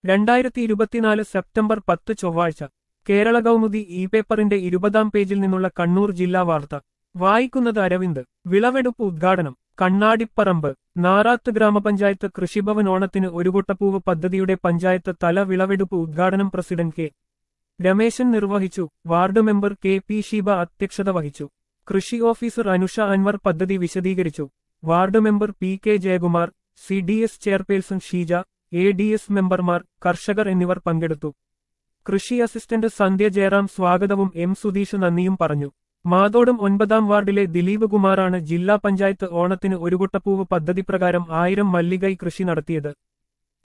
രണ്ടായിരത്തി ഇരുപത്തിനാല് സെപ്റ്റംബർ പത്ത് ചൊവ്വാഴ്ച കേരള കൗമുദി ഇ പേപ്പറിന്റെ ഇരുപതാം പേജിൽ നിന്നുള്ള കണ്ണൂർ ജില്ലാ വാർത്ത വായിക്കുന്നത് അരവിന്ദ് വിളവെടുപ്പ് ഉദ്ഘാടനം കണ്ണാടിപ്പറമ്പ് നാറാത്ത് ഗ്രാമപഞ്ചായത്ത് കൃഷിഭവൻ ഓണത്തിന് ഒരു കുട്ടപ്പൂവ് പദ്ധതിയുടെ പഞ്ചായത്ത് തല വിളവെടുപ്പ് ഉദ്ഘാടനം പ്രസിഡന്റ് കെ രമേശൻ നിർവഹിച്ചു ward member K P Sheeba അധ്യക്ഷത വഹിച്ചു കൃഷി ഓഫീസർ അനുഷ അൻവർ പദ്ധതി വിശദീകരിച്ചു ward member P K Jayakumar C D S chairperson Sheeja A D S മെമ്പർമാർ കർഷകർ എന്നിവർ പങ്കെടുത്തു കൃഷി അസിസ്റ്റന്റ് സന്ധ്യ ജയറാം സ്വാഗതവും എം സുധീഷ് നന്ദിയും പറഞ്ഞു മാതോടും ഒൻപതാം വാർഡിലെ ദിലീപ് കുമാറാണ് ജില്ലാ പഞ്ചായത്ത് ഓണത്തിന് ഒരു കുട്ടപ്പൂവ് പദ്ധതി പ്രകാരം ആയിരം മല്ലികൈ കൃഷി നടത്തിയത്